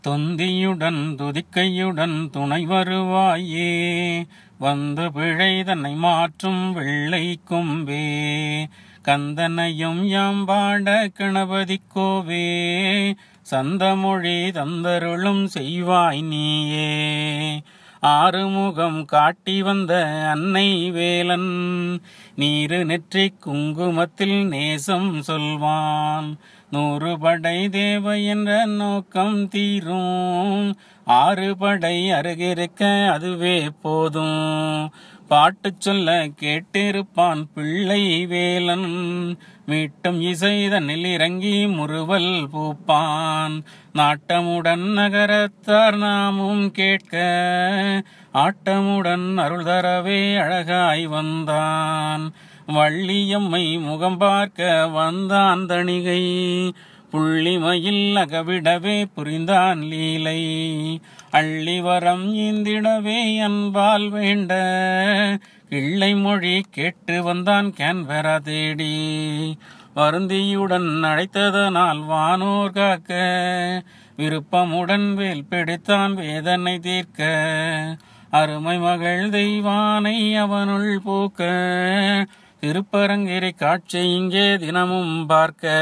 தொந்தியுடன் துதிக்கையுடன் துணை வருவாயே வந்து பிழை தன்னை மாற்றும் வெள்ளை கொம்பே கந்தனையும் யாம் பாட கணபதி கோவே சந்தமொழி தந்தருளும் செய்வாய் நீயே ஆறுமுகம் காட்டி வந்த அன்னை வேலன் நீரு நெற்றி குங்குமத்தில் நேசம் சொல்வான் நூறு படை தேவை என்ற நோக்கம் தீரும் ஆறு படை அருகிருக்க அதுவே போதும் பாட்டு சொல்ல கேட்டிருப்பான் பிள்ளை வேலன் மீட்டும் இசை தன்னில் இறங்கி முறுவல் பூப்பான் நாட்டமுடன் நகரத்தார் நாமும் கேட்க ஆட்டமுடன் அருள் தரவே அழகாய் வந்தான் வள்ளியம்மை முகம் பார்க்க வந்தான் தணிகை புள்ளிமயில் அகவிடவே புரிந்தான் லீலை அள்ளி வரம் ஈந்திடவே அன்பால் வேண்ட கிள்ளை மொழி கேட்டு வந்தான் கேன்வரா தேடி வருந்தியுடன் அழைத்ததனால் வானோர் காக்க விருப்பமுடன் வேல் பிடித்தான் வேதனை தீர்க்க அருமை மகள் தெய்வானை அவனுள் பூக்க திருப்பரங்கிரி காட்சி இங்கே தினமும் பார்க்க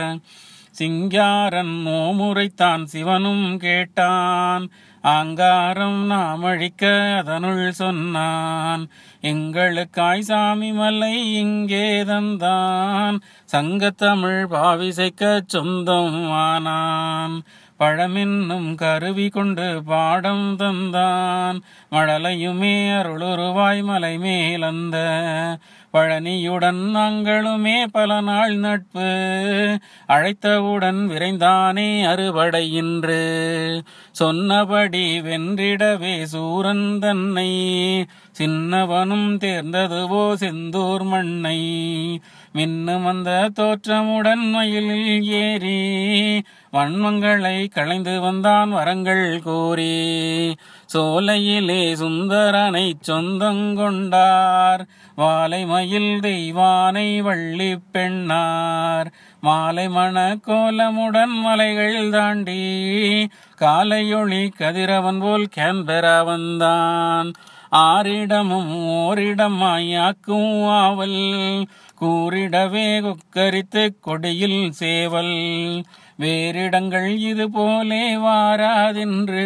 சிங்காரன் நோமுறைத்தான் சிவனும் கேட்டான் ஆங்காரம் நாம் அழிக்க அதனுள் சொன்னான் எங்களுக்காய் சாமி மலை இங்கே தந்தான் சங்கத்தமிழ் பாவிசைக்க சொந்தம் ஆனான் பழமென்னும் கருவி கொண்டு பாடம் தந்தான் மழலையுமே அருளுருவாய் மலை மேலந்த பழனியுடன் நாங்களுமே பல நாள் நட்பு அழைத்தவுடன் விரைந்தானே அறுபடை இன்று சொன்னபடி வென்றிடவே சூரன் தன்னை சின்னவனும் தேர்ந்ததுவோ செந்தூர் மண்ணை மின்னும் அந்த தோற்றமுடன் மயிலில் ஏறி வன்மங்களை களைந்து வந்தான் வரங்கள் கோரி சோலையிலே சுந்தரனை சொந்தங்கொண்டார் வாலை மயில் தெய்வானை வள்ளி பெண்ணார் மாலை மண கோலமுடன் மலைகள் தாண்டி காலையொளி கதிரவன் போல் கேன்பெறா வந்தான் ஆரிடமும் ஓரிடமாயாக்கும் ஆவல் கூறிடவே குக்கரித்து கொடியில் சேவல் வேறிடங்கள் இது போலே வாராதென்று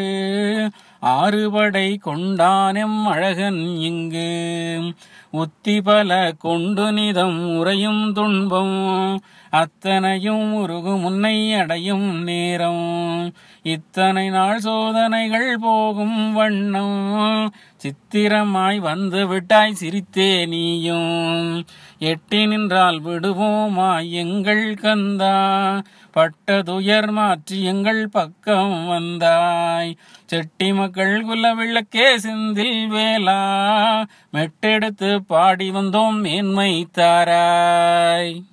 ஆறுபடை கொண்டானெம் அழகன் இங்கு உத்தி பல கொண்டு நிதம் உறையும் துன்பம் அத்தனையும் உருகு முன்னை அடையும் நேரம் இத்தனை நாள் சோதனைகள் போகும் வண்ணம் சித்திரமாய் வந்து விட்டாய் சிரித்தே நீயும் எட்டி நின்றால் விடுவோமா எங்கள் கந்தா பட்டதுயர் மாற்றி எங்கள் பக்கம் வந்தாய் செட்டி மக்கள் குல விளக்கே செந்தில் வேளா மெட்டெடுத்து பாடி வந்தோம் மேன்மை தாராய்